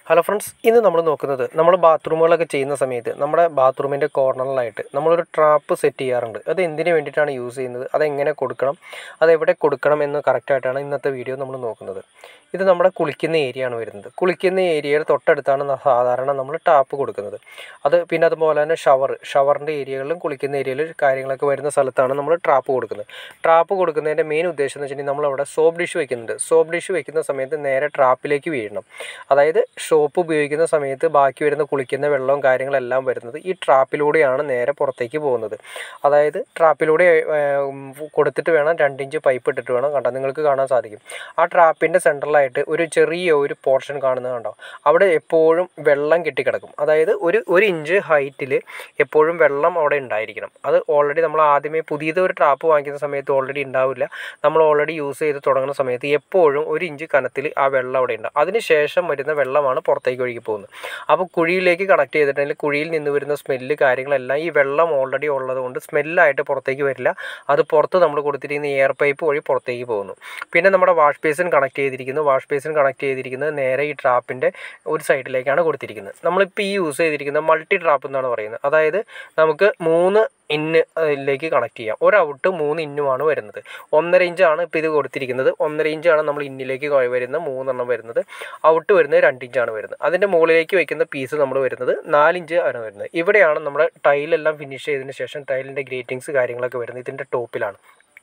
hello friends ഇന്ന് നമ്മൾ നോക്കുന്നത് നമ്മൾ ബാത്റൂമുകളൊക്കെ ചെയ്യുന്ന സമയത്ത് നമ്മുടെ ബാത്റൂമിൻ്റെ കോർണറിലായിട്ട് നമ്മളൊരു ട്രാപ്പ് സെറ്റ് ചെയ്യാറുണ്ട് അത് എന്തിനു വേണ്ടിയിട്ടാണ് യൂസ് ചെയ്യുന്നത് അതെങ്ങനെ കൊടുക്കണം അതെവിടെ കൊടുക്കണം എന്ന് കറക്റ്റായിട്ടാണ് ഇന്നത്തെ വീഡിയോ നമ്മൾ നോക്കുന്നത് ഇത് നമ്മുടെ കുളിക്കുന്ന ഏരിയ ആണ് വരുന്നത് കുളിക്കുന്ന ഏരിയയുടെ തൊട്ടടുത്താണ് ന- സാധാരണ നമ്മൾ ടാപ്പ് കൊടുക്കുന്നത് അത് പിന്നെ അതുപോലെ തന്നെ ഷവർ ഷവറിൻ്റെ ഏരിയകളിലും കുളിക്കുന്ന ഏരിയയിലും കാര്യങ്ങളൊക്കെ വരുന്ന സ്ഥലത്താണ് നമ്മൾ ട്രാപ്പ് കൊടുക്കുന്നത് ട്രാപ്പ് കൊടുക്കുന്നതിൻ്റെ മെയിൻ ഉദ്ദേശം എന്ന് വെച്ചിട്ടുണ്ടെങ്കിൽ നമ്മളവിടെ സോപ്പ് ഡിഷ് വെക്കുന്നുണ്ട് സോപ്പ് ഡിഷ് വെക്കുന്ന സമയത്ത് നേരെ ട്രാപ്പിലേക്ക് വീഴണം അതായത് ഷോപ്പ് ഉപയോഗിക്കുന്ന സമയത്ത് ബാക്കി വരുന്ന കുളിക്കുന്ന വെള്ളവും കാര്യങ്ങളെല്ലാം വരുന്നത് ഈ ട്രാപ്പിലൂടെയാണ് നേരെ പുറത്തേക്ക് പോകുന്നത് അതായത് ട്രാപ്പിലൂടെ ഏർ, ഉം, കൊടുത്തിട്ട് വേണം രണ്ടിഞ്ച് പൈപ്പ് ഇട്ടിട്ട് വേണം കണ്ടോ നിങ്ങൾക്ക് കാണാൻ സാധിക്കും ആ ട്രാപ്പിൻ്റെ സെൻട്രലായിട്ട് ഒരു ചെറിയ ഒരു പോർഷൻ കാണുന്നത് കണ്ടോ അവിടെ എപ്പോഴും വെള്ളം കെട്ടിക്കിടക്കും അതായത് ഒരു ഒരു ഇഞ്ച് ഹൈറ്റിൽ എപ്പോഴും വെള്ളം അവിടെ ഉണ്ടായിരിക്കണം അത് ഓൾറെഡി നമ്മൾ ആദ്യമേ പുതിയത് ഒരു ട്രാപ്പ് വാങ്ങിക്കുന്ന സമയത്ത് ഓൾറെഡി ഉണ്ടാവില്ല നമ്മൾ ഓൾറെഡി യൂസ് ചെയ്ത് തുടങ്ങുന്ന സമയത്ത് എപ്പോഴും ഒരു ഇഞ്ച് കനത്തിൽ ആ വെള്ളം അവിടെ ഉണ്ട് അതിന് ശേഷം വരുന്ന വെള്ളമാണ് പുറത്തേക്ക് ഒഴുകി പോകുന്നത് അപ്പോൾ കുഴിയിലേക്ക് കണക്ട് ചെയ്തിട്ടുണ്ടെങ്കിൽ കുഴിയിൽ നിന്ന് വരുന്ന സ്മെല്ല് കാര്യങ്ങളെല്ലാം ഈ വെള്ളം ഓൾറെഡി ഉള്ളത് കൊണ്ട് സ്മെല്ലായിട്ട് പുറത്തേക്ക് വരില്ല അത് പുറത്ത് നമ്മൾ കൊടുത്തിരിക്കുന്ന എയർ പൈപ്പ് വഴി പുറത്തേക്ക് പോകുന്നു പിന്നെ നമ്മുടെ വാഷ് ബേസിൻ കണക്ട് ചെയ്തിരിക്കുന്നു വാഷ് ബേസിൻ കണക്ട് ചെയ്തിരിക്കുന്നത് നേരെ ഈ ട്രാപ്പിൻ്റെ ഒരു സൈഡിലേക്കാണ് കൊടുത്തിരിക്കുന്നത് നമ്മളിപ്പോൾ ഈ യൂസ് ചെയ്തിരിക്കുന്ന മൾട്ടി ട്രാപ്പ് എന്നാണ് പറയുന്നത് അതായത് നമുക്ക് മൂന്ന് ഇന്ന് ഇതിലേക്ക് കണക്ട് ചെയ്യാം ഒരു ഔട്ട് മൂന്ന് ഇന്നുമാണ് വരുന്നത് ഒന്നര ഇഞ്ചാണ് ഇപ്പോൾ ഇത് കൊടുത്തിരിക്കുന്നത് ഒന്നര ഇഞ്ചാണ് നമ്മൾ ഇന്നിലേക്ക് കൊ- വരുന്ന മൂന്നെണ്ണം വരുന്നത് ഔട്ട് വരുന്നത് രണ്ട് ഇഞ്ചാണ് വരുന്നത് അതിൻ്റെ മുകളിലേക്ക് വയ്ക്കുന്ന പീസ് നമ്മൾ വരുന്നത് നാലിഞ്ച് ആണ് വരുന്നത് ഇവിടെയാണ് നമ്മുടെ ടൈലെല്ലാം ഫിനിഷ് ചെയ്തതിന് ശേഷം ടൈലിൻ്റെ ഗ്രേറ്റിങ്സ് കാര്യങ്ങളൊക്കെ വരുന്നത് ഇതിൻ്റെ ടോപ്പിലാണ്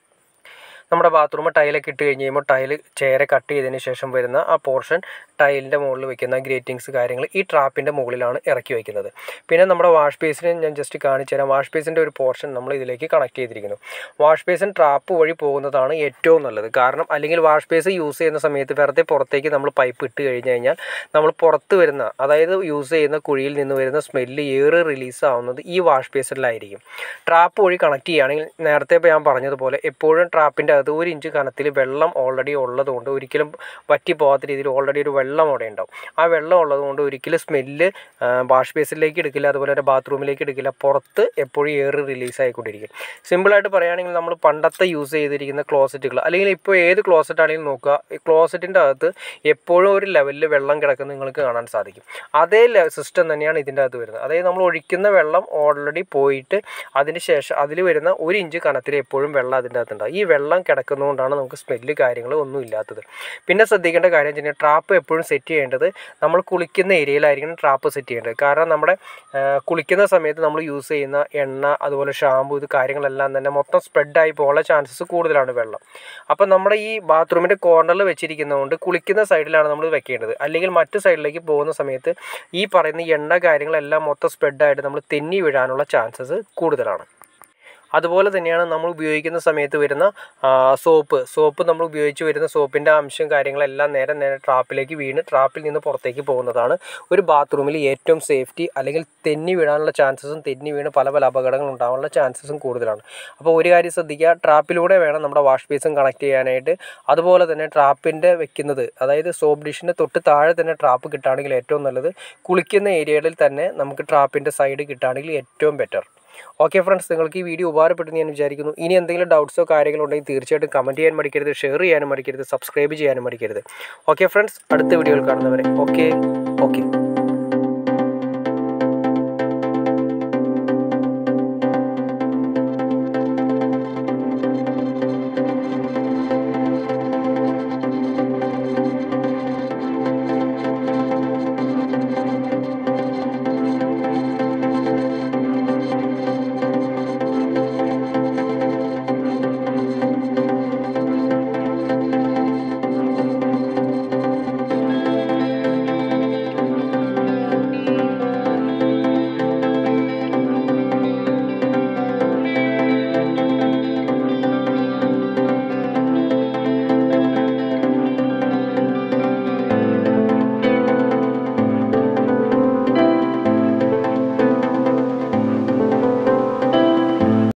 നമ്മുടെ ബാത്റൂം ടൈലൊക്കെ ഇട്ട് കഴിഞ്ഞ് കഴിയുമ്പോൾ ടൈൽ ചേരെ കട്ട് ചെയ്തതിന് ശേഷം വരുന്ന ആ പോർഷൻ ടൈലിൻ്റെ മുകളിൽ വെക്കുന്ന ഗ്രേറ്റിങ്സ് കാര്യങ്ങൾ ഈ ട്രാപ്പിൻ്റെ മുകളിലാണ് ഇറക്കി വയ്ക്കുന്നത് പിന്നെ നമ്മുടെ വാഷ് ബേസിന് ഞാൻ ജസ്റ്റ് കാണിച്ചു തരാം വാഷ് ബേസിൻ്റെ ഒരു പോർഷൻ നമ്മൾ ഇതിലേക്ക് കണക്ട് ചെയ്തിരിക്കുന്നു വാഷ് ബേസിൻ ട്രാപ്പ് വഴി പോകുന്നതാണ് ഏറ്റവും നല്ലത് കാരണം അല്ലെങ്കിൽ വാഷ് ബേസ് യൂസ് ചെയ്യുന്ന സമയത്ത് വെറുതെ പുറത്തേക്ക് നമ്മൾ പൈപ്പ് ഇട്ട് കഴിഞ്ഞ് കഴിഞ്ഞാൽ നമ്മൾ പുറത്ത് വരുന്ന അതായത് യൂസ് ചെയ്യുന്ന കുഴിയിൽ നിന്ന് വരുന്ന സ്മെല്ല് ഏറെ റിലീസ് ആവുന്നത് ഈ വാഷ് ബേസിലായിരിക്കും ട്രാപ്പ് വഴി കണക്ട് ചെയ്യുകയാണെങ്കിൽ നേരത്തെ ഇപ്പോൾ ഞാൻ പറഞ്ഞതുപോലെ എപ്പോഴും ട്രാപ്പിൻ്റെ അകത്ത് ഒരു ഇഞ്ച് കനത്തിൽ വെള്ളം ഓൾറെഡി ഉള്ളതുകൊണ്ട് ഒരിക്കലും വറ്റി പോകാത്ത രീതിയിൽ ഓൾറെഡി ഒരു വെള്ളം അവിടെ ഉണ്ടാവും ആ വെള്ളം ഉള്ളതുകൊണ്ട് ഒരിക്കലും സ്മെല്ല് വാഷ് ബേസിലേക്ക് എടുക്കില്ല അതുപോലെ തന്നെ ബാത്റൂമിലേക്ക് എടുക്കില്ല പുറത്ത് എപ്പോഴും എയർ റിലീസ് ആയിക്കൊണ്ടിരിക്കും സിമ്പിളായിട്ട് പറയുകയാണെങ്കിൽ നമ്മൾ പണ്ടത്തെ യൂസ് ചെയ്തിരിക്കുന്ന ക്ലോസറ്റുകൾ അല്ലെങ്കിൽ ഇപ്പോൾ ഏത് ക്ലോസറ്റ് ആണെങ്കിലും നോക്കുക ഈ ക്ലോസറ്റിൻ്റെ അകത്ത് എപ്പോഴും ഒരു ലെവലിൽ വെള്ളം കിടക്കുന്നത് നിങ്ങൾക്ക് കാണാൻ സാധിക്കും അതേ സിസ്റ്റം തന്നെയാണ് ഇതിൻ്റെ അകത്ത് വരുന്നത് അതായത് നമ്മൾ ഒഴിക്കുന്ന വെള്ളം ഓൾറെഡി പോയിട്ട് അതിന് ശേഷം അതിൽ വരുന്ന ഒരു ഇഞ്ച് കനത്തിൽ എപ്പോഴും വെള്ളം അതിൻ്റെ അകത്തുണ്ടാവും ഈ വെള്ളം കിടക്കുന്നതുകൊണ്ടാണ് നമുക്ക് സ്മെല്ല് കാര്യങ്ങൾ ഒന്നും ഇല്ലാത്തത് പിന്നെ ശ്രദ്ധിക്കേണ്ട കാര്യം വെച്ചാൽ ട്രാപ്പ് എപ്പോഴും സെറ്റ് ചെയ്യേണ്ടത് നമ്മൾ കുളിക്കുന്ന ഏരിയയിലായിരിക്കണം ട്രാപ്പ് സെറ്റ് ചെയ്യേണ്ടത് കാരണം നമ്മുടെ ആ, കുളിക്കുന്ന സമയത്ത് നമ്മൾ യൂസ് ചെയ്യുന്ന എണ്ണ അതുപോലെ ഷാമ്പു ഇത് കാര്യങ്ങളെല്ലാം തന്നെ മൊത്തം സ്പ്രെഡായി പോകാനുള്ള ചാൻസസ് കൂടുതലാണ് വെള്ളം അപ്പം നമ്മുടെ ഈ ബാത്റൂമിൻ്റെ കോർണറിൽ വെച്ചിരിക്കുന്നതുകൊണ്ട് കുളിക്കുന്ന സൈഡിലാണ് നമ്മൾ വെക്കേണ്ടത് അല്ലെങ്കിൽ മറ്റു സൈഡിലേക്ക് പോകുന്ന സമയത്ത് ഈ പറയുന്ന എണ്ണ കാര്യങ്ങളെല്ലാം മൊത്തം സ്പ്രെഡായിട്ട് നമ്മൾ തെന്നി വീഴാനുള്ള ചാൻസസ് കൂടുതലാണ് അതുപോലെ തന്നെയാണ് നമ്മൾ ഉപയോഗിക്കുന്ന സമയത്ത് വരുന്ന സോപ്പ് സോപ്പ് നമ്മൾ ഉപയോഗിച്ച് വരുന്ന സോപ്പിൻ്റെ അംശം കാര്യങ്ങളെല്ലാം നേരെ നേരെ ട്രാപ്പിലേക്ക് വീണ് ട്രാപ്പിൽ നിന്ന് പുറത്തേക്ക് പോകുന്നതാണ് ഒരു ബാത്റൂമിൽ ഏറ്റവും സേഫ്റ്റി അല്ലെങ്കിൽ തെന്നി വീഴാനുള്ള ചാൻസസും തെന്നി വീണ് പല പല അപകടങ്ങൾ ഉണ്ടാകാനുള്ള ചാൻസസും കൂടുതലാണ് അപ്പോൾ ഒരു കാര്യം ശ്രദ്ധിക്കുക ട്രാപ്പിലൂടെ വേണം നമ്മുടെ വാഷ് ബേസും കണക്ട് ചെയ്യാനായിട്ട് അതുപോലെ തന്നെ ട്രാപ്പിൻ്റെ വെക്കുന്നത് അതായത് സോപ്പ് ഡിഷിന് തൊട്ട് താഴെ തന്നെ ട്രാപ്പ് കിട്ടുകയാണെങ്കിൽ ഏറ്റവും നല്ലത് കുളിക്കുന്ന ഏരിയകളിൽ തന്നെ നമുക്ക് ട്രാപ്പിൻ്റെ സൈഡ് കിട്ടുകയാണെങ്കിൽ ഏറ്റവും ബെറ്റർ ഓക്കെ ഫ്രണ്ട്സ് നിങ്ങൾക്ക് ഈ വീഡിയോ ഉപകാരപ്പെട്ടെന്ന് ഞാൻ വിചാരിക്കുന്നു ഇനി എന്തെങ്കിലും ഡൗട്ട്സോ കാര്യങ്ങളോ ഉണ്ടെങ്കിൽ തീർച്ചയായിട്ടും കമൻറ്റ് ചെയ്യാൻ മടിക്കരുത് ഷെയർ ചെയ്യാനും മടിക്കരുത് സബ്സ്ക്രൈബ് ചെയ്യാനും മടിക്കരുത് ഓക്കെ ഫ്രണ്ട്സ് അടുത്ത വീഡിയോയിൽ കാണുന്നവരെ ഓക്കെ ഓക്കെ